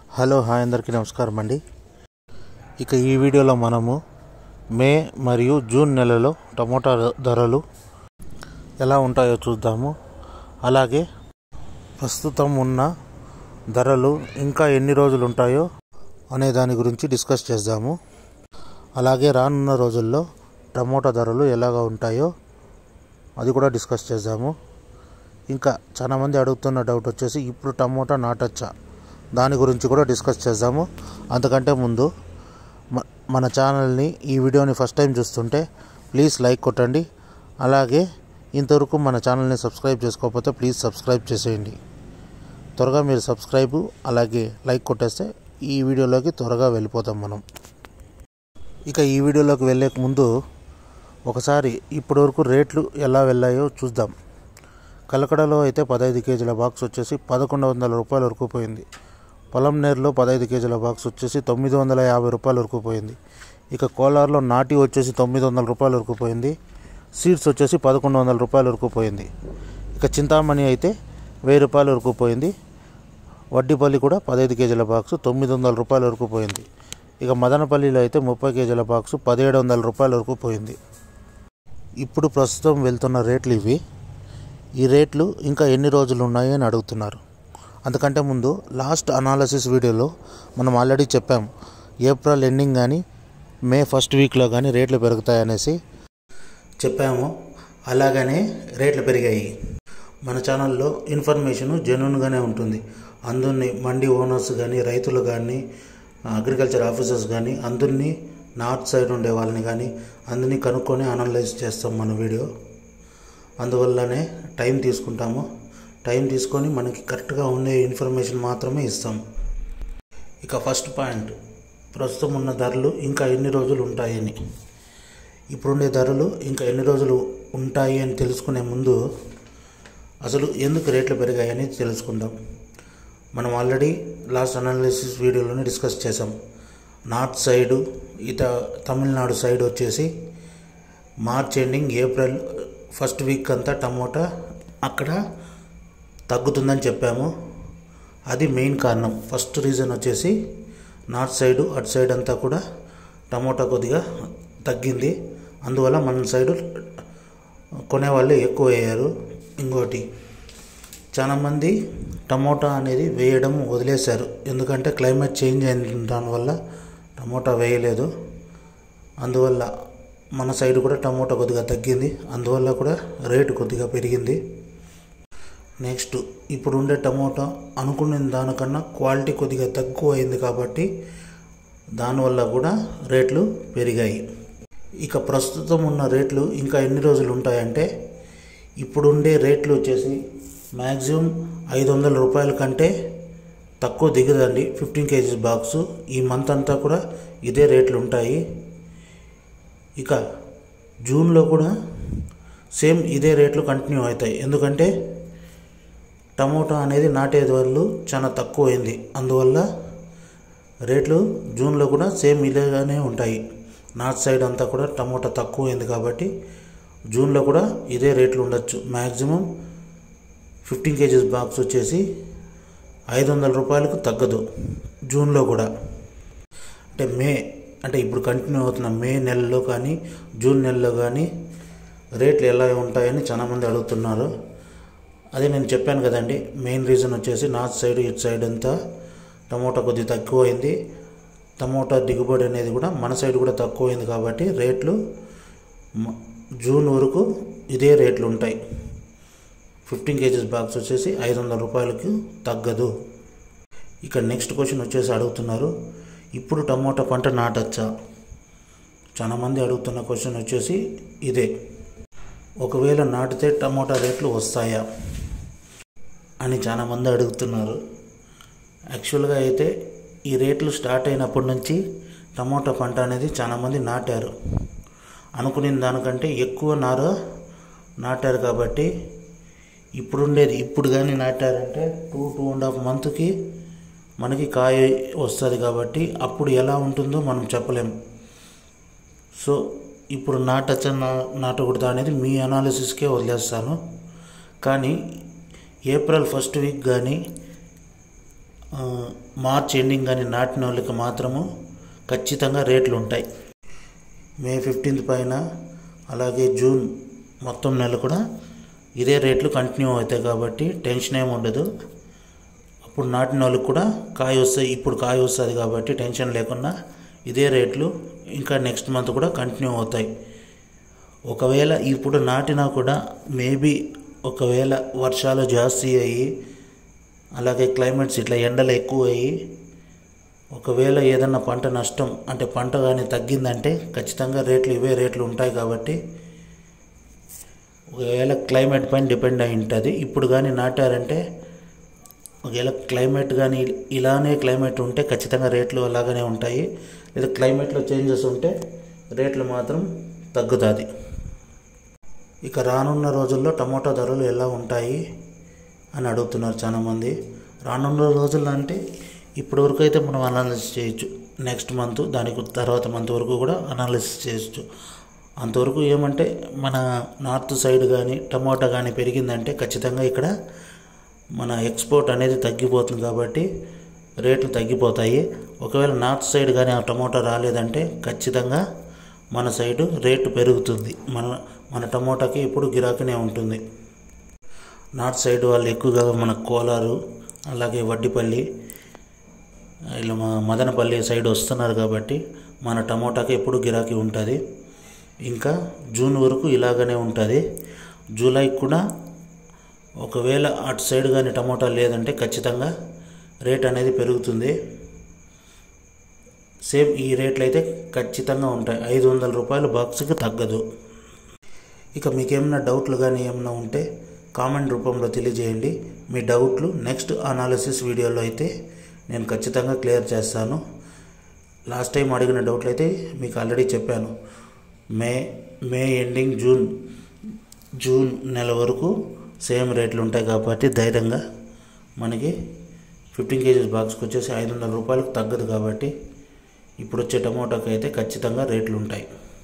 hello hi అందరికీ నమస్కారం అండి ఇక ఈ వీడియోలో మనము మే మరియు జూన్ నెలలో టమోటా ధరలు ఎలా ఉంటాయో చూద్దాము అలాగే ప్రస్తుతం ఉన్న ధరలు ఇంకా ఎన్ని రోజులు ఉంటాయో అనే దాని గురించి డిస్కస్ చేద్దాము అలాగే రానున్న రోజుల్లో టమోటా ధరలు ఎలాగ ఉంటాయో అది కూడా డిస్కస్ చేద్దాము ఇంకా చాలామంది అడుగుతున్న డౌట్ వచ్చేసి ఇప్పుడు టమోటా నాటచ్చా దాని గురించి కూడా డిస్కస్ చేద్దాము అంతకంటే ముందు మ- మన ఛానల్ని ఈ వీడియోని ఫస్ట్ టైం చూస్తుంటే ప్లీజ్ లైక్ కొట్టండి అలాగే ఇంతవరకు మన ఛానల్ని సబ్స్క్రైబ్ చేసుకోకపోతే ప్లీజ్ సబ్స్క్రైబ్ చేసేయండి త్వరగా మీరు సబ్స్క్రైబ్ అలాగే లైక్ కొట్టేస్తే ఈ వీడియోలోకి త్వరగా వెళ్ళిపోతాం మనం ఇక ఈ వీడియోలోకి వెళ్ళే ముందు ఒకసారి ఇప్పటివరకు రేట్లు ఎలా వెళ్ళాయో చూద్దాం కలకడలో అయితే పదహైదు కేజీల బాక్స్ వచ్చేసి పదకొండు వందల రూపాయల వరకు పోయింది పొలంనేరులో పదహైదు కేజీల బాక్స్ వచ్చేసి తొమ్మిది వందల యాభై రూపాయల వరకు పోయింది ఇక కోలార్లో నాటి వచ్చేసి తొమ్మిది వందల రూపాయల వరకు పోయింది సీడ్స్ వచ్చేసి పదకొండు వందల రూపాయల వరకు పోయింది ఇక చింతామణి అయితే వెయ్యి రూపాయల వరకు పోయింది వడ్డీపల్లి కూడా పదహైదు కేజీల బాక్స్ తొమ్మిది వందల రూపాయల వరకు పోయింది ఇక మదనపల్లిలో అయితే ముప్పై కేజీల బాక్స్ పదిహేడు వందల రూపాయల వరకు పోయింది ఇప్పుడు ప్రస్తుతం వెళ్తున్న రేట్లు ఇవి ఈ రేట్లు ఇంకా ఎన్ని రోజులు ఉన్నాయి అని అడుగుతున్నారు అంతకంటే ముందు లాస్ట్ అనాలసిస్ వీడియోలో మనం ఆల్రెడీ చెప్పాం ఏప్రిల్ ఎండింగ్ కానీ మే ఫస్ట్ వీక్లో కానీ రేట్లు పెరుగుతాయనేసి చెప్పాము అలాగనే రేట్లు పెరిగాయి మన ఛానల్లో ఇన్ఫర్మేషను జెన్యున్గానే ఉంటుంది అందరినీ మండి ఓనర్స్ కానీ రైతులు కానీ అగ్రికల్చర్ ఆఫీసర్స్ కానీ అందరినీ నార్త్ సైడ్ ఉండే వాళ్ళని కానీ అందరినీ కనుక్కొని అనలైజ్ చేస్తాం మన వీడియో అందువల్లనే టైం తీసుకుంటాము టైం తీసుకొని మనకి కరెక్ట్గా ఉండే ఇన్ఫర్మేషన్ మాత్రమే ఇస్తాం ఇక ఫస్ట్ పాయింట్ ప్రస్తుతం ఉన్న ధరలు ఇంకా ఎన్ని రోజులు ఉంటాయని ఇప్పుడుండే ధరలు ఇంకా ఎన్ని రోజులు ఉంటాయి అని తెలుసుకునే ముందు అసలు ఎందుకు రేట్లు పెరిగాయని తెలుసుకుందాం మనం ఆల్రెడీ లాస్ట్ అనాలిసిస్ వీడియోలోనే డిస్కస్ చేసాం నార్త్ సైడు ఇత తమిళనాడు సైడ్ వచ్చేసి March ending April first week అంతా టమోటా అక్కడ తగ్గుతుందని చెప్పాము అది మెయిన్ కారణం ఫస్ట్ రీజన్ వచ్చేసి నార్త్ సైడు అటు సైడ్ అంతా కూడా టమోటా కొద్దిగా తగ్గింది అందువల్ల మన సైడు కొనేవాళ్ళు ఎక్కువ అయ్యారు ఇంకోటి చాలామంది టమోటా అనేది వేయడం వదిలేశారు ఎందుకంటే క్లైమేట్ చేంజ్ అయిన దానివల్ల టమోటా వేయలేదు అందువల్ల మన సైడ్ కూడా టమోటా కొద్దిగా తగ్గింది అందువల్ల కూడా రేటు కొద్దిగా పెరిగింది నెక్స్ట్ ఇప్పుడు ఉండే టమోటా అనుకున్న దానికన్నా క్వాలిటీ కొద్దిగా తక్కువ అయింది కాబట్టి దానివల్ల కూడా రేట్లు పెరిగాయి ఇక ప్రస్తుతం ఉన్న రేట్లు ఇంకా ఎన్ని రోజులు ఉంటాయంటే ఇప్పుడుండే రేట్లు వచ్చేసి మ్యాక్సిమం ఐదు వందల రూపాయల కంటే తక్కువ దిగదండి ఫిఫ్టీన్ కేజీస్ బాక్స్ ఈ మంత్ అంతా కూడా ఇదే రేట్లు ఉంటాయి ఇక జూన్లో కూడా సేమ్ ఇదే రేట్లు కంటిన్యూ అవుతాయి ఎందుకంటే టమోటా అనేది నాటే వాళ్ళు చాలా తక్కువ అయింది అందువల్ల రేట్లు జూన్లో కూడా సేమ్ ఇలాగానే ఉంటాయి నార్త్ సైడ్ అంతా కూడా టమోటా తక్కువ అయింది కాబట్టి జూన్లో కూడా ఇదే రేట్లు ఉండొచ్చు మ్యాక్సిమం ఫిఫ్టీన్ కేజీస్ బాక్స్ వచ్చేసి ఐదు వందల రూపాయలకు తగ్గదు జూన్లో కూడా అంటే మే అంటే ఇప్పుడు కంటిన్యూ అవుతున్న మే నెలలో కానీ జూన్ నెలలో కానీ రేట్లు ఎలా ఉంటాయని చాలామంది అడుగుతున్నారు అదే నేను చెప్పాను కదండి మెయిన్ రీజన్ వచ్చేసి నార్త్ సైడ్ ఇటు సైడ్ అంతా టమోటా కొద్దిగా తక్కువ అయింది టమోటా దిగుబడి అనేది కూడా మన సైడ్ కూడా తక్కువ అయింది కాబట్టి రేట్లు మ- జూన్ వరకు ఇదే రేట్లు ఉంటాయి ఫిఫ్టీన్ కేజీస్ బాక్స్ వచ్చేసి ఐదు వందల రూపాయలకి తగ్గదు ఇక నెక్స్ట్ క్వశ్చన్ వచ్చేసి అడుగుతున్నారు ఇప్పుడు టమోటా పంట నాటచ్చా చాలామంది అడుగుతున్న క్వశ్చన్ వచ్చేసి ఇదే ఒకవేళ నాటితే టమోటా రేట్లు వస్తాయా అని చాలామంది అడుగుతున్నారు యాక్చువల్గా అయితే ఈ రేట్లు స్టార్ట్ అయినప్పటి నుంచి టమోటా పంట అనేది చాలామంది నాటారు అనుకునే దానికంటే ఎక్కువ నార నాటారు కాబట్టి ఇప్పుడుండేది ఇప్పుడు కానీ నాటారంటే టూ టూ అండ్ హాఫ్ మంత్కి మనకి కాయ వస్తుంది కాబట్టి అప్పుడు ఎలా ఉంటుందో మనం చెప్పలేం సో ఇప్పుడు నాటచ్చా నా నాటకూడదా అనేది మీ అనాలిసిస్కే వదిలేస్తాను కానీ ఏప్రిల్ ఫస్ట్ వీక్ కానీ ఆ, మార్చ్ ఎండింగ్ కానీ నాటిన వాళ్ళకి మాత్రము ఖచ్చితంగా రేట్లు ఉంటాయి మే ఫిఫ్టీన్త్ పైన అలాగే జూన్ మొత్తం నెల కూడా ఇదే రేట్లు కంటిన్యూ అవుతాయి కాబట్టి టెన్షన్ ఏమి ఉండదు అప్పుడు నాటిన వాళ్ళకి కూడా కాయ వస్తాయి ఇప్పుడు కాయ వస్తుంది కాబట్టి టెన్షన్ లేకుండా ఇదే రేట్లు ఇంకా నెక్స్ట్ మంత్ కూడా కంటిన్యూ అవుతాయి ఒకవేళ ఇప్పుడు నాటినా కూడా మేబీ ఒకవేళ వర్షాలు జాస్తి అయ్యి అలాగే క్లైమేట్స్ ఇట్లా ఎండలు ఎక్కువ అయ్యి ఒకవేళ ఏదన్నా పంట నష్టం అంటే పంట కానీ తగ్గిందంటే ఖచ్చితంగా రేట్లు ఇవే రేట్లు ఉంటాయి కాబట్టి ఒకవేళ క్లైమేట్ పైన డిపెండ్ అయి ఉంటుంది ఇప్పుడు కానీ నాటారంటే ఒకవేళ క్లైమేట్ కానీ ఇలానే క్లైమేట్ ఉంటే ఖచ్చితంగా రేట్లు అలాగనే ఉంటాయి లేదా క్లైమేట్లో చేంజెస్ ఉంటే రేట్లు మాత్రం తగ్గుతుంది ఇక రానున్న రోజుల్లో టమోటా ధరలు ఎలా ఉంటాయి అని అడుగుతున్నారు చాలామంది రానున్న రోజుల్లో అంటే ఇప్పటి వరకు అయితే మనం అనాలిసిస్ చేయొచ్చు నెక్స్ట్ మంత్ దానికి తర్వాత మంత్ వరకు కూడా అనాలిసిస్ చేయొచ్చు అంతవరకు ఏమంటే మన నార్త్ సైడ్ కానీ టమోటా కానీ పెరిగిందంటే ఖచ్చితంగా ఇక్కడ మన ఎక్స్పోర్ట్ అనేది తగ్గిపోతుంది కాబట్టి రేట్లు తగ్గిపోతాయి ఒకవేళ నార్త్ సైడ్ కానీ ఆ టమోటా రాలేదంటే ఖచ్చితంగా మన సైడు రేటు పెరుగుతుంది మన మన టమోటాకి ఇప్పుడు గిరాకీనే ఉంటుంది నార్త్ సైడ్ వాళ్ళు ఎక్కువగా మన కోలారు అలాగే వడ్డిపల్లి ఇలా మా మదనపల్లి సైడ్ వస్తున్నారు కాబట్టి మన టమోటాకి ఎప్పుడు గిరాకీ ఉంటుంది ఇంకా జూన్ వరకు ఇలాగనే ఉంటుంది జూలై కూడా ఒకవేళ అటు సైడ్ కానీ టమోటా లేదంటే ఖచ్చితంగా రేట్ అనేది పెరుగుతుంది సేమ్ ఈ రేట్లు అయితే ఖచ్చితంగా ఉంటాయి ఐదు వందల రూపాయలు బాక్స్కి తగ్గదు ఇక మీకేమైనా డౌట్లు కానీ ఏమైనా ఉంటే కామెంట్ రూపంలో తెలియజేయండి మీ డౌట్లు నెక్స్ట్ అనాలిసిస్ వీడియోలో అయితే నేను ఖచ్చితంగా క్లియర్ చేస్తాను లాస్ట్ టైం అడిగిన డౌట్లు అయితే మీకు ఆల్రెడీ చెప్పాను May May ending June June నెల వరకు సేమ్ రేట్లు ఉంటాయి కాబట్టి ధైర్యంగా మనకి ఫిఫ్టీన్ కేజీస్ బాక్స్కి వచ్చేసి ఐదు వందల రూపాయలకు తగ్గదు కాబట్టి ఇప్పుడు వచ్చే టమోటాకి అయితే ఖచ్చితంగా రేట్లు ఉంటాయి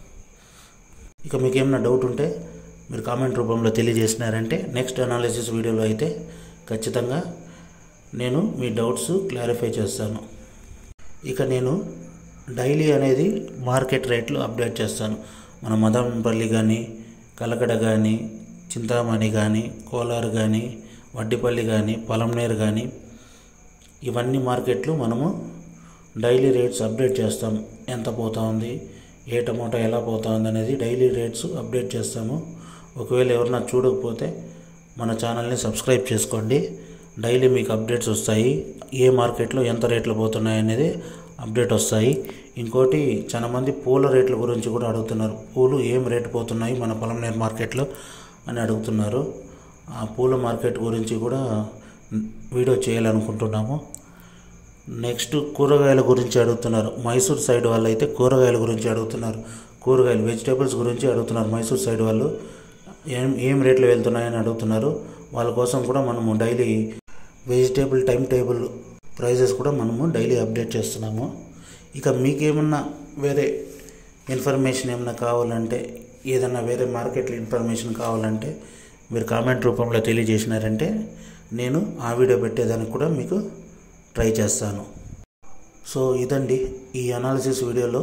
ఇక మీకు ఏమైనా డౌట్ ఉంటే మీరు కామెంట్ రూపంలో తెలియజేసినారంటే నెక్స్ట్ అనాలిసిస్ వీడియోలో అయితే ఖచ్చితంగా నేను మీ డౌట్స్ క్లారిఫై చేస్తాను ఇక నేను డైలీ అనేది మార్కెట్ రేట్లు అప్డేట్ చేస్తాను మన మదనపల్లి కానీ కలకడ కానీ చింతామణి కానీ కోలార్ కానీ వడ్డిపల్లి కానీ పొలంనేరు కానీ ఇవన్నీ మార్కెట్లు మనము డైలీ రేట్స్ అప్డేట్ చేస్తాం ఎంత పోతా ఉంది ఏ టమోటా ఎలా పోతా ఉంది అనేది డైలీ రేట్స్ అప్డేట్ చేస్తాము ఒకవేళ ఎవరన్నా చూడకపోతే మన ఛానల్ని సబ్స్క్రైబ్ చేసుకోండి డైలీ మీకు అప్డేట్స్ వస్తాయి ఏ మార్కెట్లో ఎంత రేట్లు పోతున్నాయి అనేది అప్డేట్ వస్తాయి ఇంకోటి చాలా మంది పూల రేట్ల గురించి కూడా అడుగుతున్నారు పూలు ఏం రేటు పోతున్నాయి మన పొలంనేరు మార్కెట్లో అని అడుగుతున్నారు ఆ పూల మార్కెట్ గురించి కూడా వీడియో చేయాలనుకుంటున్నాము నెక్స్ట్ కూరగాయల గురించి అడుగుతున్నారు మైసూర్ సైడ్ వాళ్ళు అయితే కూరగాయల గురించి అడుగుతున్నారు కూరగాయలు వెజిటేబుల్స్ గురించి అడుగుతున్నారు మైసూర్ సైడ్ వాళ్ళు ఏం ఏం రేట్లు వెళ్తున్నాయని అడుగుతున్నారు వాళ్ళ కోసం కూడా మనము daily vegetable time table prices కూడా మనము డైలీ అప్డేట్ చేస్తున్నాము ఇక మీకేమన్నా వేరే ఇన్ఫర్మేషన్ ఏమైనా కావాలంటే ఏదన్నా వేరే మార్కెట్లో ఇన్ఫర్మేషన్ కావాలంటే మీరు కామెంట్ రూపంలో తెలియజేసినారంటే నేను ఆ వీడియో పెట్టేదానికి కూడా మీకు ట్రై చేస్తాను సో ఇదండి ఈ అనాలిసిస్ వీడియోలో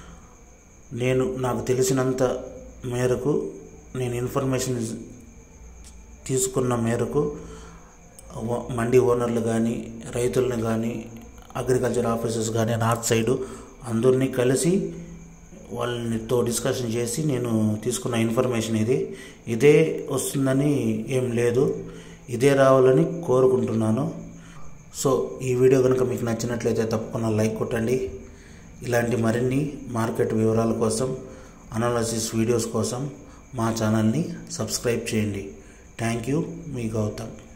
నేను నాకు తెలిసినంత మేరకు నేను ఇన్ఫర్మేషన్ తీసుకున్న మేరకు వ- మండి ఓనర్లు కానీ రైతులను కానీ అగ్రికల్చర్ ఆఫీసర్స్ కానీ నార్త్ సైడు అందరినీ కలిసి వాళ్ళతో డిస్కషన్ చేసి నేను తీసుకున్న ఇన్ఫర్మేషన్ ఇది ఇదే వస్తుందని ఏం లేదు ఇదే రావాలని కోరుకుంటున్నాను సో ఈ వీడియో కనుక మీకు నచ్చినట్లయితే తప్పకుండా లైక్ కొట్టండి ఇలాంటి మరిన్ని మార్కెట్ వివరాల కోసం అనాలసిస్ వీడియోస్ కోసం మా ఛానల్ని సబ్స్క్రైబ్ చేయండి థ్యాంక్ యూ మీ గౌతమ్